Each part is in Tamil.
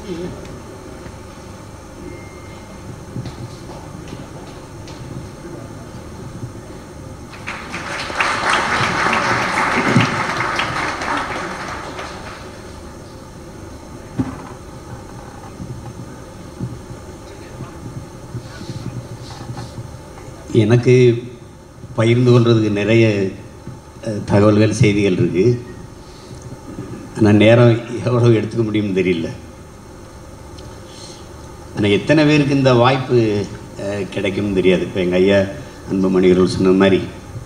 எனக்கு பகிர்ந்து கொள்றதுக்கு நிறைய அஹ், தகவல்கள் செய்திகள் இருக்குது ஆனால் நேரம் எவ்வளோ எடுத்துக்க முடியும்னு தெரியல ஆனால் எத்தனை பேருக்கு இந்த வாய்ப்பு அஹ், கிடைக்கும்னு தெரியாது இப்போ எங்கள் ஐயா அன்புமணிகள் சொன்ன மாதிரி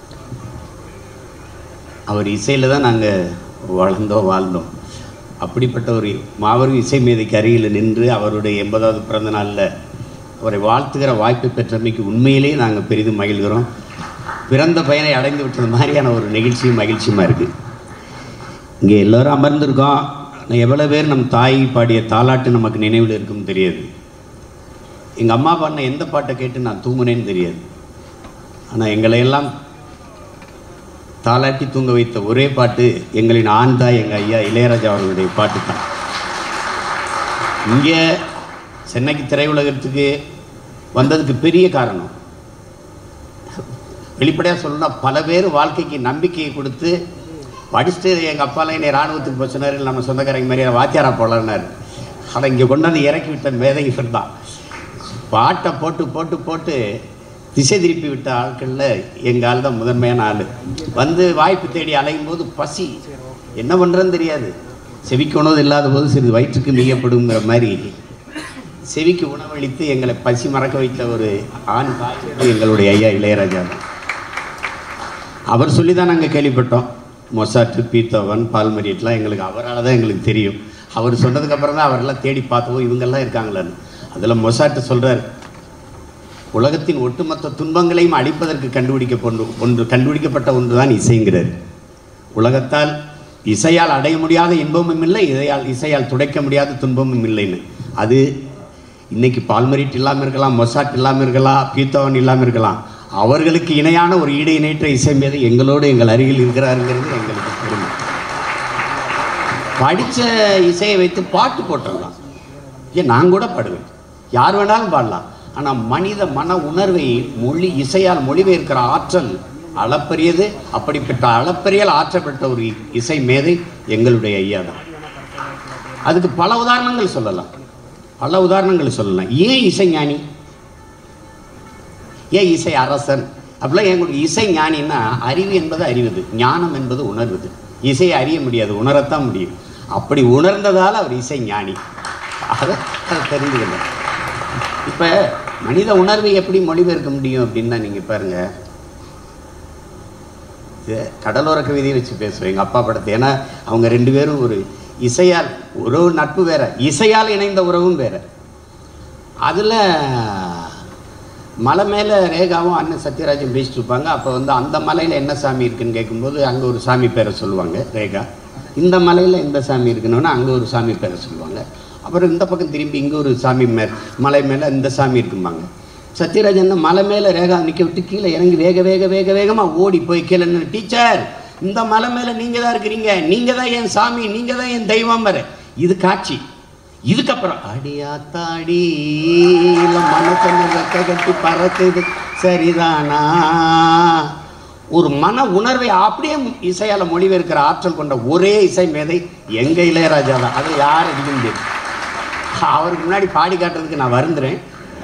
அவர் இசையில் தான் நாங்கள் வளர்ந்தோம் வாழ்ந்தோம் அப்படிப்பட்ட ஒரு மாபெரும் இசை மேதைக்கு அருகில் நின்று அவருடைய எண்பதாவது பிறந்த நாளில் அவரை வாழ்த்துகிற வாய்ப்பை பெற்றமைக்கு உண்மையிலேயே நாங்கள் பெரிதும் மகிழ்கிறோம் பிறந்த பயனை அடைந்து விட்டது மாதிரியான ஒரு நிகழ்ச்சியும் மகிழ்ச்சியுமா இருக்குது இங்கே எல்லோரும் அமர்ந்திருக்கோம் ஆனால் எவ்வளோ பேர் நம் தாய் பாடிய தாலாட்டு நமக்கு நினைவில் இருக்கும்னு தெரியாது எங்கள் அம்மா பாடின எந்த பாட்டை கேட்டு நான் தூங்குனேன்னு தெரியாது ஆனால் எங்களை எல்லாம் தாலாட்டி தூங்க வைத்த ஒரே பாட்டு எங்களின் ஆண் தாய் எங்கள் ஐயா இளையராஜா அவர்களுடைய பாட்டு தான் இங்கே சென்னைக்கு திரையுலகத்துக்கு வந்ததுக்கு பெரிய காரணம் வெளிப்படையாக சொல்லணும்னா பல பேர் வாழ்க்கைக்கு நம்பிக்கையை கொடுத்து படிச்சுட்டு எங்கள் அப்பாலாம் என்னை இராணுவத்துக்கு போய் சொன்னார் இல்லை நம்ம சொந்தக்காரங்க மாதிரி வாத்தியாரா போலன்னார் ஆனால் இங்கே கொண்டாந்து இறக்கி விட்ட மேதை இவர் தான் பாட்டை போட்டு போட்டு போட்டு திசை திருப்பி விட்ட ஆட்களில் எங்கள் ஆள் தான் முதன்மையான ஆள் வந்து வாய்ப்பு தேடி அலையும் போது பசி என்ன பண்ணுறதுன்னு தெரியாது செவிக்கு உணவு இல்லாத போது சிறிது வயிற்றுக்கு மீயப்படுங்கிற மாதிரி செவிக்கு உணவளித்து எங்களை பசி மறக்க வைத்த ஒரு ஆண் தாய் எங்களுடைய ஐயா இளையராஜா தான். அவர் சொல்லி தான் நாங்கள் கேள்விப்பட்டோம் மொசாட்டு பீத்தவன் பால்மரியட்லாம் எங்களுக்கு அவரால் தான் எங்களுக்கு தெரியும் அவர் சொன்னதுக்கப்புறம் தான் அவரெல்லாம் தேடி பார்த்தோம் இவங்கெல்லாம் இருக்காங்களான்னு அதில் மொசாட்டு சொல்கிறார் உலகத்தின் ஒட்டுமொத்த துன்பங்களையும் அழிப்பதற்கு கண்டுபிடிக்கப்பொன்று ஒன்று கண்டுபிடிக்கப்பட்ட ஒன்று தான் இசைங்கிறார் உலகத்தால் இசையால் அடைய முடியாத இன்பமும் இல்லை இதையால் இசையால் துடைக்க முடியாத துன்பமும் இல்லைன்னு அது இன்னைக்கு பால்மரிட் இல்லாமல் இருக்கலாம் மொசாட் இல்லாமல் இருக்கலாம் பீத்தவன் இல்லாமல் இருக்கலாம் அவர்களுக்கு இணையான ஒரு ஈடு இணைற்ற இசை மீது எங்களோடு எங்கள் அருகில் இருக்கிறாருங்கிறது எங்களுக்கு பெருமை படித்த இசையை வைத்து பாட்டு போட்டுடலாம் ஏன் நான் கூட பாடுவேன் யார் வேணாலும் பாடலாம் ஆனால் மனித மன உணர்வை மொழி இசையால் மொழிபெயர்க்கிற ஆற்றல் அளப்பரியது அப்படிப்பட்ட அளப்பரியல் ஆற்றப்பட்ட ஒரு இசை மேதை எங்களுடைய ஐயா தான் அதுக்கு பல உதாரணங்கள் சொல்லலாம் பல உதாரணங்கள் சொல்லலாம் ஏன் இசைஞானி ஏன் இசை அரசன் அப்படிலாம் எங்களுக்கு இசை ஞானின்னா அறிவு என்பது அறிவது ஞானம் என்பது உணர்வது இசையை அறிய முடியாது உணரத்தான் முடியும் அப்படி உணர்ந்ததால் அவர் இசை ஞானி அதை அதை தெரிஞ்சுக்கணும் இப்போ மனித உணர்வை எப்படி மொழிபெயர்க்க முடியும் அப்படின்னா நீங்கள் பாருங்க இது கடலோர கவிதையை வச்சு பேசுவேன் எங்கள் அப்பா படத்தை ஏன்னா அவங்க ரெண்டு பேரும் ஒரு இசையால் உறவு நட்பு வேற இசையால் இணைந்த உறவும் வேற அதில் மலை மேலே ரேகாவும் அண்ணன் சத்யராஜும் பேசிட்டு இருப்பாங்க அப்போ வந்து அந்த மலையில் என்ன சாமி இருக்குன்னு கேட்கும்போது அங்கே ஒரு சாமி பேரை சொல்லுவாங்க ரேகா இந்த மலையில் எந்த சாமி இருக்குன்னு அங்கே ஒரு சாமி பேரை சொல்லுவாங்க அப்புறம் இந்த பக்கம் திரும்பி இங்கே ஒரு சாமி மே மலை மேலே இந்த சாமி இருக்கும்பாங்க சத்யராஜன் மலை மேலே ரேகா நிற்க விட்டு கீழே இறங்கி வேக வேக வேக வேகமாக ஓடி போய் கீழே நின்னு, டீச்சர் இந்த மலை மேலே நீங்கள் தான் இருக்கிறீங்க நீங்கள் தான் என் சாமி நீங்கள் தான் என் தெய்வம் வர இது காட்சி இதுக்கப்புறம் அடியாத்தாடி மனசை கட்டி பறக்குது சரிதானா ஒரு மன உணர்வை அப்படியே இசையால் மொழிபெயர்க்கிற ஆற்றல் கொண்ட ஒரே இசை மேதை எங்க இளையராஜா தான் அதை யார் அடிக்க முடியாது அவருக்கு முன்னாடி பாடி காட்டுறதுக்கு நான் வருந்துறேன்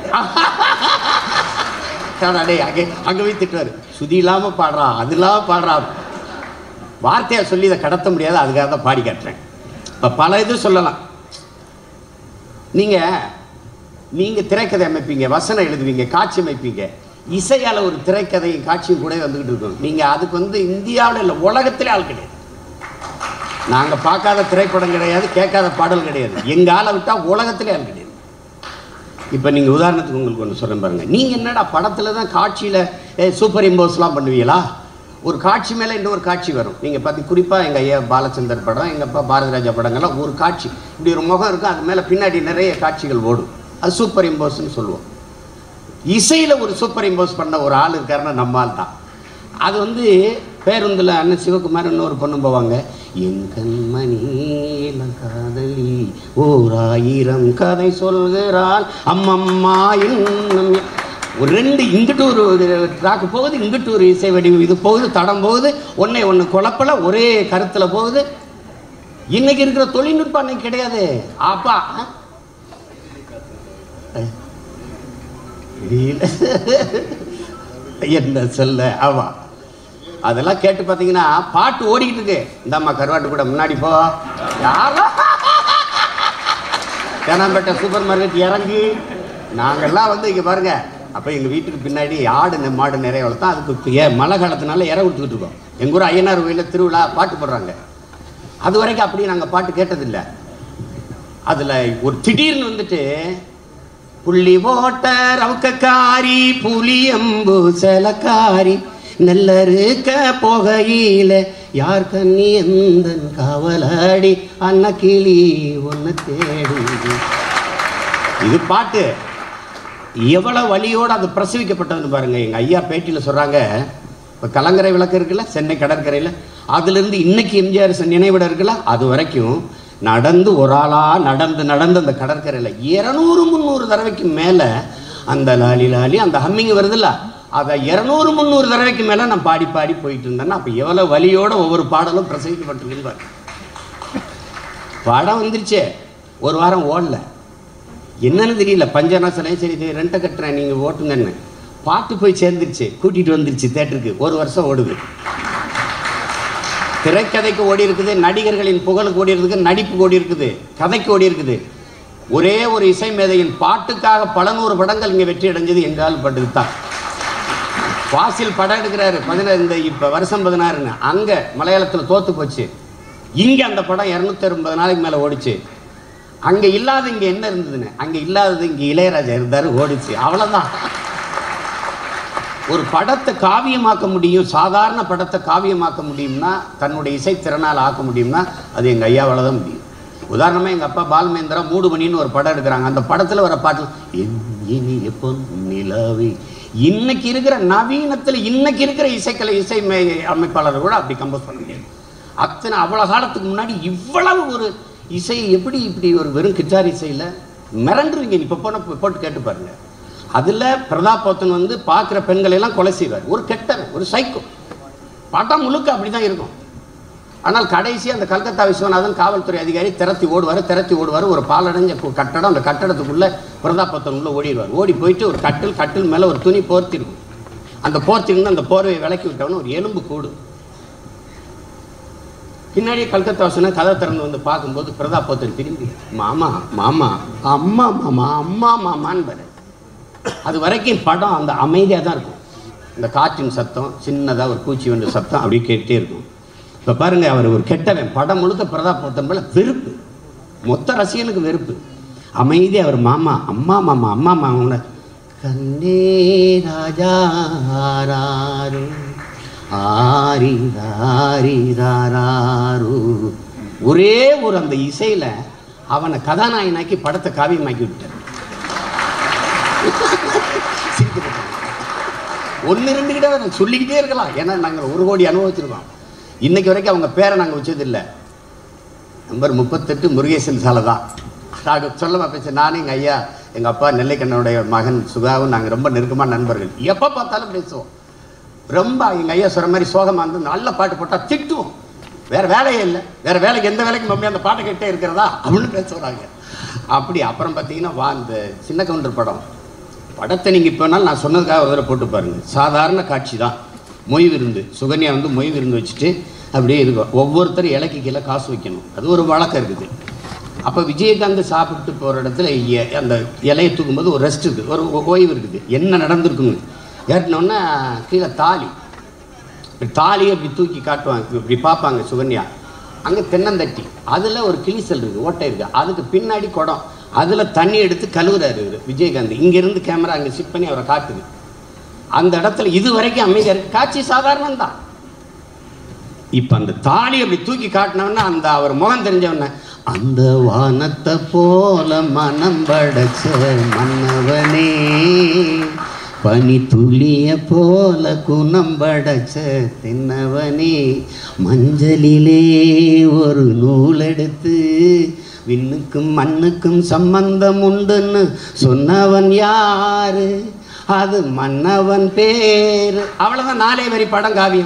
அடே அங்கே அங்கே போய் திட்டுவார் சுதி இல்லாமல் பாடுறா அது இல்லாமல் பாடுறா வார்த்தையை சொல்லி இதை கடத்த முடியாது அதுக்காக தான் பாடி காட்டுறேன் இப்போ பல இது சொல்லலாம் நீங்கள் நீங்கள் திரைக்கதை அமைப்பீங்க வசனம் எழுதுவீங்க காட்சி அமைப்பீங்க இசையால் ஒரு திரைக்கதையும் காட்சியும் கூட வந்துக்கிட்டு இருக்கும் நீங்கள் அதுக்கு வந்து இந்தியாவில் இல்லை உலகத்திலே ஆள் கிடையாது நாங்கள் பார்க்காத திரைப்படம் கிடையாது கேட்காத பாடல் கிடையாது எங்கள் ஆளை விட்டால் உலகத்திலே ஆள் கிடையாது இப்போ நீங்கள் உதாரணத்துக்கு உங்களுக்கு ஒன்று சொல்கிறேன் பாருங்கள் நீங்கள் என்னடா படத்தில் தான் காட்சியில் சூப்பர் இம்போஸ்லாம் பண்ணுவீங்களா ஒரு காட்சி மேலே இன்னொரு காட்சி வரும் நீங்கள் பார்த்து குறிப்பாக எங்கள் ஐயா பாலச்சந்தர் படம் எங்கள் அப்பா பாரதிராஜா படங்கள்லாம் ஒரு காட்சி இப்படி ஒரு முகம் இருக்கும் அது மேலே பின்னாடி நிறைய காட்சிகள் ஓடும் அது சூப்பர் இம்போஸ்ன்னு சொல்லுவோம் இசையில் ஒரு சூப்பர் இம்போஸ் பண்ண ஒரு ஆள் இருக்காருன்னா நம்ம ஆள் தான் அது வந்து பேருந்தில் அண்ணன் சிவகுமார் இன்னொரு பொண்ணு போவாங்க என் கண்மணி இளம் காதலி ஓர் ஆயிரம் கதை சொல்கிறாள் அம்மம்மா இன்னும் ஒரு ரெண்டு இங்கிட்டு ஒரு ட்ராக்கு போகுது இங்கிட்டு ஒரு இசை வடிவம் இது போகுது தடம் போகுது ஒன்றை ஒன்று குழப்பல ஒரே கருத்தில் போகுது இன்னைக்கு இருக்கிற தொழில்நுட்பம் அன்னைக்கு கிடையாது அப்பா இல்ல. என்ன சொல்ல ஆமா அதெல்லாம் கேட்டு பார்த்தீங்கன்னா பாட்டு ஓடிக்கிட்டு இருக்கு இந்த அம்மா கருவாட்டு கூட முன்னாடி போ யாரா தேனாம்பேட்டை சூப்பர் மார்க்கெட் இறங்கி நாங்கெல்லாம் வந்து இங்கே பாருங்க அப்போ எங்கள் வீட்டுக்கு பின்னாடி ஆடு நெ- மாடு நிறைய வளர்த்தோம் அதுக்கு ஏ மழை காலத்தினால இற கொடுத்துக்கிட்டு இருக்கோம் எங்கள் ஊர் ஐயனார் கோயிலில் திருவிழா பாட்டு போடுறாங்க அது வரைக்கும் அப்படி நாங்கள் பாட்டு கேட்டதில்லை அதில் ஒரு திடீர்னு வந்துட்டு புள்ளி ஓட்ட ரவுக்கக்காரி புளியம்பு செலக்காரி நெல்லறுக்க போகையில யார் கண்ணி எந்தன் காவலாடி அன்ன கிளி ஒன்ன தேடி இது பாட்டு எவ்வளவு வழியோடு அது பிரசவிக்கப்பட்டதுன்னு பாருங்க எங்க ஐயா பேட்டியில் சொல்றாங்க இப்போ கலங்கரை விளக்கு இருக்குல்ல சென்னை கடற்கரையில் அதுலேருந்து இன்னைக்கு எம்ஜிஆர் நினைவிடம் இருக்குல்ல அது வரைக்கும் நடந்து ஒரு ஆளா நடந்து நடந்து அந்த கடற்கரையில் இரநூறு முந்நூறு தடவைக்கு மேலே அந்த லாலி லாலி அந்த ஹம்மிங் வருதுல்ல அதை இரநூறு முந்நூறு தடவைக்கு மேலே நான் பாடி பாடி போயிட்டு இருந்தேன்னா அப்போ எவ்வளோ வழியோட ஒவ்வொரு பாடலும் பிரசவிக்கப்பட்டிருக்குன்னு பாருங்க. படம் வந்துருச்சே ஒரு வாரம் ஓடல என்னன்னு தெரியல பஞ்சநாசனே சரி சரி ரெண்டை கட்டுறேன் நீங்கள் ஓட்டுங்கன்னு பாட்டு போய் சேர்ந்துருச்சு கூட்டிகிட்டு வந்துருச்சு தேட்டருக்கு ஒரு வருஷம் ஓடுது திரைக்கதைக்கு ஓடி இருக்குது நடிகர்களின் புகழுக்கு ஓடி இருக்குது நடிப்புக்கு ஓடி இருக்குது கதைக்கு ஓடி இருக்குது ஒரே ஒரு இசை மேதையின் பாட்டுக்காக பல நூறு படங்கள் இங்கே வெற்றி அடைஞ்சது எங்கால் பட்டுக்கு தான் வாசில் படம் எடுக்கிறாரு பதினாறு இந்த இப்போ வருஷம் பதினாறுன்னு அங்கே மலையாளத்தில் தோத்து போச்சு இங்கே அந்த படம் இரநூத்தி ஐம்பது நாளைக்கு மேலே ஓடிச்சு அங்கே இல்லாத இங்கே என்ன இருந்ததுன்னு அங்கே இல்லாதது இங்கே இளையராஜா இருந்தார் ஓடிச்சு அவ்வளோதான் ஒரு படத்தை காவியமாக்க முடியும் சாதாரண படத்தை காவியமாக்க முடியும்னா தன்னுடைய இசைத்திறனால் ஆக்க முடியும்னா அது எங்கள் ஐயாவால் தான் முடியும் உதாரணமாக எங்கள் அப்பா பால்மேந்திரா மூடுமணின்னு ஒரு படம் எடுக்கிறாங்க அந்த படத்தில் வர பாட்டு என் இனிய பொன் நிலாவே இன்னைக்கு இருக்கிற நவீனத்தில் இன்னைக்கு இருக்கிற இசைக்கலை இசை மே- அமைப்பாளர் கூட அப்படி கம்போஸ் பண்ண முடியாது அத்தனை அவ்வளோ காலத்துக்கு முன்னாடி இவ்வளவு ஒரு இசை எப்படி இப்படி ஒரு வெறும் கிட்டார் இசையில் மிரண்டுருவீங்க இப்போ போன போட்டு கேட்டு பாருங்க அதில் பிரதாப் போத்தன் வந்து பார்க்குற பெண்களை எல்லாம் கொலை செய்வார் ஒரு கெட்டவன் ஒரு சைக்கோ படம் முழுக்க அப்படி தான் இருக்கும் ஆனால் கடைசி அந்த கல்கத்தா விஸ்வநாதன் காவல்துறை அதிகாரி திரத்தி ஓடுவார் திரத்தி ஓடுவார் ஒரு பாலடைஞ்ச கு- கட்டடம் அந்த கட்டடத்துக்குள்ளே பிரதாப் போத்தன் உள்ள ஓடிடுவார் ஓடி போயிட்டு ஒரு கட்டில் கட்டில் மேலே ஒரு துணி போர்த்தி இருக்கும் அந்த போர்த்தி இருந்து அந்த போர்வையை விலக்கி விட்டவன ஒரு எலும்பு கூடு பின்னாடி கல்கத்தா வாசனை கதை திறந்து வந்து பார்க்கும்போது பிரதாப் போத்தன் திரும்பி மாமா மாமா அம்மா மாமா அம்மா மாமான்னு பாரு அது வரைக்கும் படம் அந்த அமைதியாக தான் இருக்கும் இந்த காற்றின் சத்தம் சின்னதாக ஒரு பூச்சி வந்து சத்தம் அப்படியே கேட்டே இருக்கும் இப்போ பாருங்க அவர் ஒரு கெட்டவன் படம் முழுக்க பிரதாப் போத்தன் மேல வெறுப்பு மொத்த ரசிகனுக்கு வெறுப்பு அமைதி அவர் மாமா அம்மா மாமா அம்மா மாமா கண்ணே ராஜா ஆராரு ஆரி ராரி ராராரு ஒரே ஒரு அந்த இசையில அவனை கதாநாயகனாக்கி படத்தை காவியமாக்கி விட்டார் ஒன்று ரெண்டு கிட்ட நாங்கள் சொல்லிக்கிட்டே இருக்கலாம் ஏன்னா நாங்கள் ஒரு கோடி அனுபவிச்சிருக்கோம் இன்னைக்கு வரைக்கும் அவங்க பேரை நாங்கள் வச்சதில்லை நம்பர் முப்பத்தெட்டு முருகேசன் சாலை தான் நாங்கள் சொல்லமா பேச நானும் எங்கள் ஐயா எங்கள் அப்பா நெல்லைக்கண்ணனுடைய மகன் சுகாவும் நாங்கள் ரொம்ப நெருக்கமான நண்பர்கள் எப்போ பார்த்தாலும் பேசுவோம் ரொம்ப எங்கள் ஐயா சொல்கிற மாதிரி சோகமாக இருந்து நல்ல பாட்டு போட்டால் திட்டுவோம் வேற வேலையே இல்லை வேற வேலைக்கு எந்த வேலைக்கு மம்மி அந்த பாட்டை கேட்டே இருக்கிறதா அப்படின்னு பேசுகிறாங்க அப்படி அப்புறம் பார்த்தீங்கன்னா வா இந்த சின்ன கவுண்டர் படம் படத்தை நீங்கள் இப்போ வேணாலும் நான் சொன்னதுக்காக ஒரு தடவை போட்டு பாருங்க சாதாரண காட்சி தான் மொய் விருந்து சுகன்யா வந்து மொய் விருந்து வச்சுட்டு அப்படியே இருக்கும் ஒவ்வொருத்தரும் இலைக்கு கீழே காசு வைக்கணும் அது ஒரு வழக்கம் இருக்குது அப்போ விஜயகாந்த் சாப்பிட்டு போகிற இடத்துல எ- அந்த இலையை தூக்கும்போது ஒரு ரெஸ்ட் இருக்குது ஒரு ஓ- ஓய்வு இருக்குது என்ன நடந்திருக்குங்க ஏறினோன்னா கீழே தாலி இப்படி தாலியை இப்படி தூக்கி காட்டுவாங்க இப்படி பார்ப்பாங்க சுகன்யா அங்கே தென்னந்தட்டி அதில் ஒரு கிளிசல் இருக்குது ஓட்டை இருக்குது அதுக்கு பின்னாடி குடம் அதில் தண்ணி எடுத்து கழுவுறாரு இவரு விஜயகாந்த் இங்கேருந்து கேமரா அங்கே ஷிஃப்ட் பண்ணி அவரை காட்டுது அந்த இடத்துல இது வரைக்கும் அமைதியாக இருக்கு காட்சி சாதாரணம் தான் இப்போ அந்த தாலி அப்படி தூக்கி காட்டினவொன்னே அந்த அவர் முகம் தெரிஞ்சவொன்னே அந்த வானத்தை போல மனம் படைச்ச மன்னவனே பனி துளிய போல குணம் படைச்ச தின்னவனே மஞ்சளிலே ஒரு நூல் எடுத்து விண்ணுக்கும் மண்ணுக்கும் சம்பந்தம் உண்டுன்னு சொன்னவன் யாரு அது மன்னவன் பேரு அவ்வளவுதான் நாலே வரி படம் காவியம்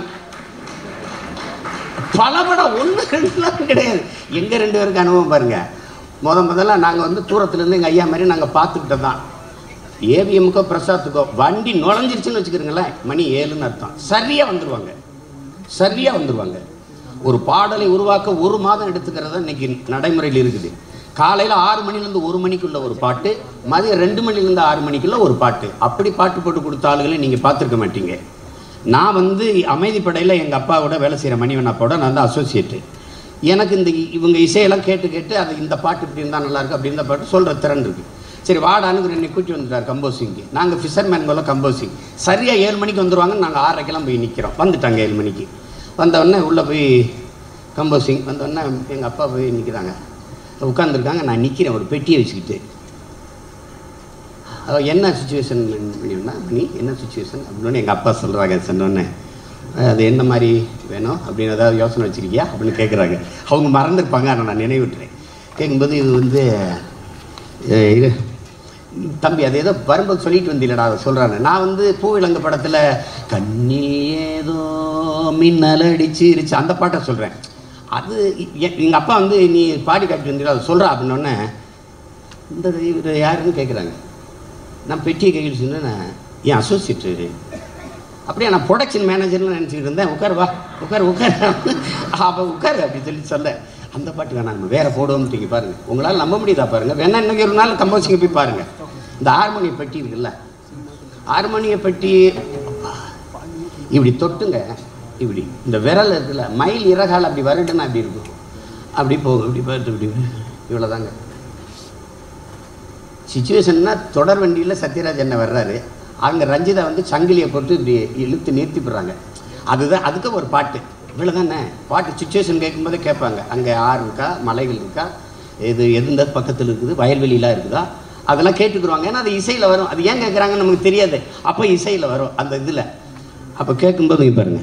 பல படம் ஒன்று ரெண்டுலாம் கிடையாது எங்கள் ரெண்டு பேருக்கு அனுபவம் பாருங்க முத முதல்ல நாங்கள் வந்து தூரத்துலேருந்து எங்கள் ஐயா மாதிரி நாங்கள் பார்த்துக்கிட்டது தான் ஏவிஎம்க்கோ பிரசாத்துக்கோ வண்டி நுழைஞ்சிருச்சுன்னு வச்சுக்கிறீங்களேன் மணி ஏழுன்னு அர்த்தம் சரியாக வந்துடுவாங்க சரியாக வந்துடுவாங்க ஒரு பாடலை உருவாக்க ஒரு மாதம் எடுத்துக்கிறதா இன்னைக்கு நடைமுறையில் இருக்குது காலையில் ஆறு மணிலேருந்து ஒரு மணிக்குள்ள ஒரு பாட்டு மதியம் ரெண்டு மணிலேருந்து ஆறு மணிக்குள்ள ஒரு பாட்டு அப்படி பாட்டு போட்டு கொடுத்த ஆளுகளை நீங்கள் பார்த்துருக்க மாட்டீங்க நான் வந்து அமைதிப்படையில் எங்கள் அப்பாவோட வேலை செய்கிற மணிவன் அப்பாவோட நான் தான் அசோசியேட்டு எனக்கு இந்த இவங்க இசையெல்லாம் கேட்டு கேட்டு அது இந்த பாட்டு இப்படி இருந்தால் நல்லா இருக்கு அப்படி இந்த பாட்டு சொல்கிற திறன் இருக்குது சரி வாடான்னு என்னை கூட்டி வந்துட்டார் கம்போசிங்க்கு நாங்கள் ஃபிஷர்மேன் போல கம்போசிங் சரியாக ஏழு மணிக்கு வந்துருவாங்க நாங்கள் ஆறரைக்கெல்லாம் போய் நிற்கிறோம் வந்துட்டாங்க ஏழு மணிக்கு வந்தவுடனே உள்ளே போய் கம்போசிங் வந்தோடனே எங்கள் அப்பா போய் நிற்கிறாங்க உட்காந்துருக்காங்க நான் நிற்கிறேன் ஒரு பெட்டியை வச்சுக்கிட்டு அவ என்ன சுச்சுவேஷன் பண்ணினா மணி என்ன சுச்சுவேஷன் அப்படின்னு எங்கள் அப்பா சொல்கிறாங்க சொன்னோன்னே அது என்ன மாதிரி வேணும் அப்படின்னு ஏதாவது யோசனை வச்சுருக்கியா அப்படின்னு கேட்குறாங்க அவங்க மறந்துருப்பாங்க ஆனால் நான் நினைவுட்டுறேன் கேட்கும்போது இது வந்து அஹ், இது தம்பி அது ஏதோ வரும்போது சொல்லிட்டு வந்தீங்களடா அதை சொல்கிறாங்க நான் வந்து பூவிலங்கு படத்தில் கண்ணில் ஏதோ மின்னல் அடிச்சிருச்சு அந்த பாட்டை சொல்கிறேன் அது எங்கள் அப்பா வந்து நீ பாடி காட்டி வந்தீங்களா அதை சொல்கிறா அப்படின்னோடனே இந்த இவர் யாருன்னு கேட்குறாங்க நான் பெட்டியை கையில் சொன்னேன் என் அசோசியேட்டு அப்படியே நான் ப்ரொடக்ஷன் மேனேஜர்னு நினச்சிக்கிட்டு இருந்தேன் உட்கார் வா உட்கார் உட்கார் அப்போ உட்கார் அப்படி சொல்லி சொல்ல அந்த பாட்டு வேணாம் நம்ம வேற போடுவோம்ட்டீங்க பாருங்க உங்களால் நம்ப முடியுதா பாருங்க வேணா இன்னைக்கு ஒரு நாள் கம்போசிங்க போய் பாருங்க இந்த ஹார்மோனிய பெட்டி இருக்குல்ல ஹார்மோனிய பெட்டி இப்படி தொட்டுங்க இப்படி இந்த விரல் இருக்குல்ல மயில் இறகால் அப்படி வருடுன்னா அப்படி இருக்கும் அப்படி போகும் இப்படி பார்த்து இப்படி இவ்வளோதாங்க சுச்சுவேஷன்னா தொடர் வண்டியில் சத்யராஜ் என்ன வர்றாரு அங்கே ரஞ்சிதா வந்து சங்கிலியை போட்டு இப்படி இழுத்து நிறுத்தி போடுறாங்க அதுதான் அதுக்கு ஒரு பாட்டு இவ்வளோதானே பாட்டு சுச்சுவேஷன் கேட்கும்போதே கேட்பாங்க அங்கே ஆறு இருக்கா மலைகள் இருக்கா இது எந்த பக்கத்தில் இருக்குது வயல்வெளியெலாம் இருக்குதா அதெல்லாம் கேட்டுக்குருவாங்க ஏன்னா அது இசையில் வரும் அது ஏன் கேட்குறாங்கன்னு நமக்கு தெரியாது அப்போ இசையில் வரும் அந்த இதில் அப்போ கேட்கும்போது இங்க பாருங்க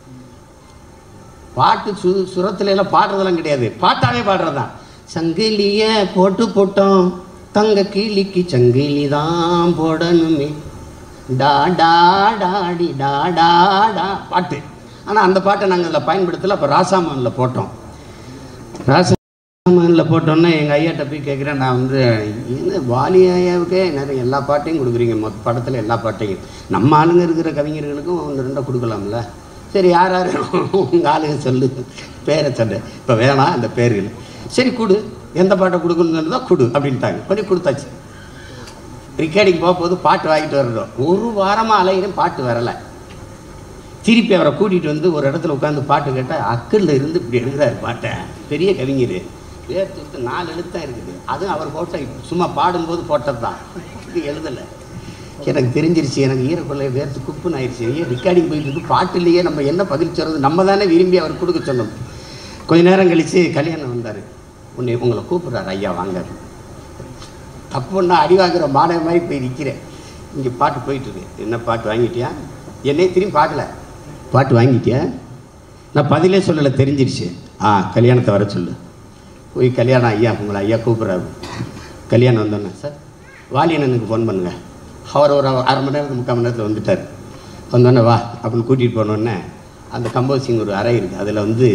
பாட்டு சு சுரத்துல எல்லாம் பாடுறதெல்லாம் கிடையாது பாட்டாவே பாடுறதுதான் சங்கிலிய போட்டு போட்டோம் தங்க கிளிக்கு சங்கிலி தான் போடணுமே டா டா டாடி டா டா டா பாட்டு ஆனால் அந்த பாட்டை நாங்கள் அதில் பயன்படுத்தல அப்போ ராசாமனில் போட்டோம் ராசாமனில் போட்டோன்னே எங்கள் ஐயாட்ட போய் கேட்குறேன் நான் வந்து என்ன வாலி ஐயாவுக்கே நிறைய எல்லா பாட்டையும் கொடுக்குறீங்க மொத்த படத்தில் எல்லா பாட்டையும் நம்ம ஆளுங்க இருக்கிற கவிஞர்களுக்கும் ஒன்று ரெண்டாக கொடுக்கலாம்ல சரி யார் யார் உங்கள் ஆளுங்க சொல்லு பேரை சொல்லு இப்போ வேணாம் அந்த பேர்கள் சரி கொடு எந்த பாட்டை கொடுக்கணுன்னு தான் கொடு அப்படின்ட்டாங்க பண்ணி கொடுத்தாச்சு ரெக்கார்டிங் போகும்போது பாட்டு வாங்கிட்டு வரணும் ஒரு வாரமாக அலையிறேன் பாட்டு வரலை திருப்பி அவரை கூட்டிகிட்டு வந்து ஒரு இடத்துல உட்காந்து பாட்டு கேட்டால் அக்கல்ல இருந்து இப்படி எடுக்கிறாரு பாட்டை பெரிய கவிஞர் வேர்த்து விட்டு நாலு எழுத்தான் இருக்குது அதுவும் அவர் போட்ட சும்மா பாடும்போது போட்டது தான் இது எழுதலை எனக்கு தெரிஞ்சிருச்சு எனக்கு ஈரக்கொள்ளை வேர்த்து குப்புன்னு ஆயிடுச்சு ஏன் ரெக்கார்டிங் போயிட்டு இருக்கு பாட்டுலேயே நம்ம என்ன பதில் சொல்கிறது நம்ம தானே விரும்பி அவர் கொடுக்க சொன்னோம் கொஞ்ச நேரம் கழித்து கல்யாணம் வந்தார் உன்னை உங்களை கூப்பிட்றாரு ஐயா வாங்க தப்புன்னா அடி வாங்குற மாணவ மாதிரி போய் நிற்கிறேன் இங்கே பாட்டு போயிட்டு இருக்கு என்ன பாட்டு வாங்கிட்டியா என்னையே திரும்பி பார்க்கல பாட்டு வாங்கிட்டியா நான் பதிலே சொல்லலை தெரிஞ்சிருச்சு ஆ கல்யாணத்தை வர சொல்லு போய் கல்யாணம் ஐயா உங்களை ஐயா கூப்பிட்றாரு கல்யாணம் வந்தோன்னே சார் வாலியண்ணனுக்கு ஃபோன் பண்ணுங்க அவர் ஒரு அரை மணி நேரத்துக்கு முக்கால் மணி நேரத்தில் வந்துட்டார் வந்தோடனே வா அப்படின்னு கூட்டிகிட்டு போனோடனே அந்த கம்போசிங் ஒரு அறை இருக்குது அதில் வந்து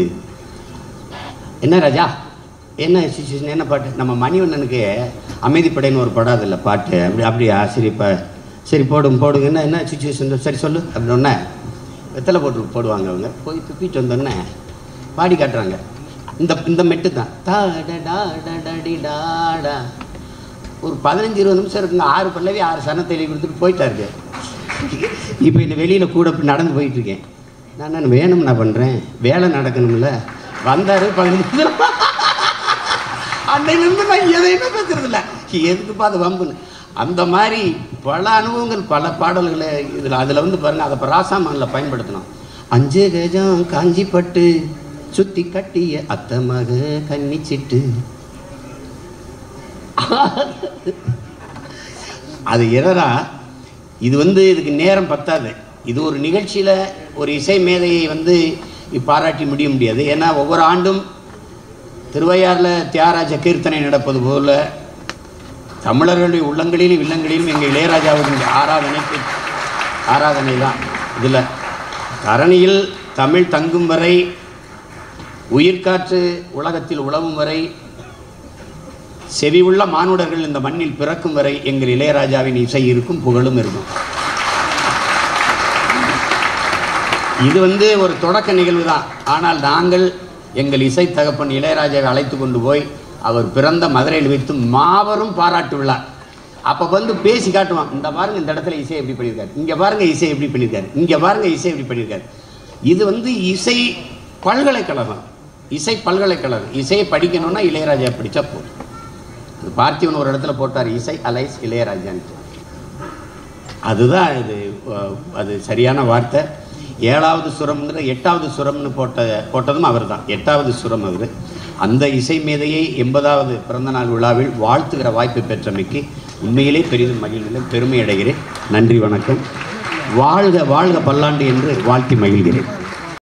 என்ன ராஜா என்ன சுச்சுவேஷன் என்ன பாட்டு நம்ம மணிவண்ணனுக்கு அமைதிப்படைன்னு ஒரு படம் அதில் பாட்டு அப்படி அப்படியா சரி இப்போ சரி போடும் போடுங்க என்ன என்ன சுச்சுவேஷன் சரி சொல்லு அப்படின்னோடனே வெத்தலை போட்டு போடுவாங்க அவங்க போய் துப்பிட்டு வந்தோடனே பாடி காட்டுறாங்க இந்த இந்த மெட்டு தான் டா டா டா டா டா டி டா டா ஒரு பதினஞ்சு இருபது நிமிஷம் இருக்குங்க ஆறு பல்லவி ஆறு சனத்தை எழுதி கொடுத்துட்டு போயிட்டாரு இப்போ இந்த வெளியில் கூட இப்ப நடந்து போயிட்டு இருக்கேன் நான் நான் வேணும் நான் பண்ணுறேன் வேலை நடக்கணும்ல வந்தார் பதினஞ்சு அன்னையிலிருந்து நான் எதையுமே பேசுறது இல்லை எதுக்குப்பா அது வம்புன்னு அந்த மாதிரி பல அனுபவங்கள் பல பாடல்களை இதில் அதில் வந்து பாருங்கள் அதை இப்போ ராசாமானில் பயன்படுத்தணும் அஞ்சு கஜம் காஞ்சி பட்டு சுத்தி கட்டிய அத்தை மக கன்னிச்சிட்டு அது என்னன்னா இது வந்து இதுக்கு நேரம் பத்தாது இது ஒரு நிகழ்ச்சியில் ஒரு இசை மேதையை வந்து பாராட்டி முடிய முடியாது ஏன்னா ஒவ்வொரு ஆண்டும் திருவையாறில் தியாகராஜ கீர்த்தனை நடப்பது போல தமிழர்களுடைய உள்ளங்களிலும் இல்லங்களிலும் எங்கள் இளையராஜாவுடைய ஆராதனைக்கு ஆராதனை தான் இதில் தரணியில் தமிழ் தங்கும் வரை உயிர்காற்று உலகத்தில் உழவும் வரை செவியுள்ள மானுடர்கள் இந்த மண்ணில் பிறக்கும் வரை எங்கள் இளையராஜாவின் இசை இருக்கும் புகழும் இருக்கும் இது வந்து ஒரு தொடக்க நிகழ்வு தான் ஆனால் நாங்கள் எங்கள் இசை தகப்பன் இளையராஜாவை அழைத்து கொண்டு போய் அவர் பிறந்த மதுரையில் வைத்து மாபெரும் பாராட்டு விழா அப்போ வந்து பேசி காட்டுவான் இந்த பாருங்க இந்த இடத்துல இசை எப்படி பண்ணியிருக்காரு இங்கே பாருங்க இசை எப்படி பண்ணியிருக்காரு இங்கே பாருங்க இசை எப்படி பண்ணியிருக்காரு இது வந்து இசை பல்கலைக்கழகம் இசை பல்கலைக்கழகம் இசையை படிக்கணும்னா இளையராஜா படித்தா போதும் இது பார்த்திவன் ஒரு இடத்துல போட்டார் இசை அலைஸ் இளையராஜான்ட்டு அதுதான் இது அஹ், அது சரியான வார்த்தை ஏழாவது சுரம்ங்கிற எட்டாவது சுரம்னு போட்ட போட்டதும் அவர் தான் எட்டாவது சுரம் அவர் அந்த இசை மேதையை எண்பதாவது பிறந்தநாள் விழாவில் வாழ்த்துகிற வாய்ப்பு பெற்றமைக்கு உண்மையிலே பெரிதும் மகிழ்கிறேன் பெருமை அடைகிறேன் நன்றி வணக்கம் வாழ்க வாழ்க பல்லாண்டு என்று வாழ்த்தி மகிழ்கிறேன்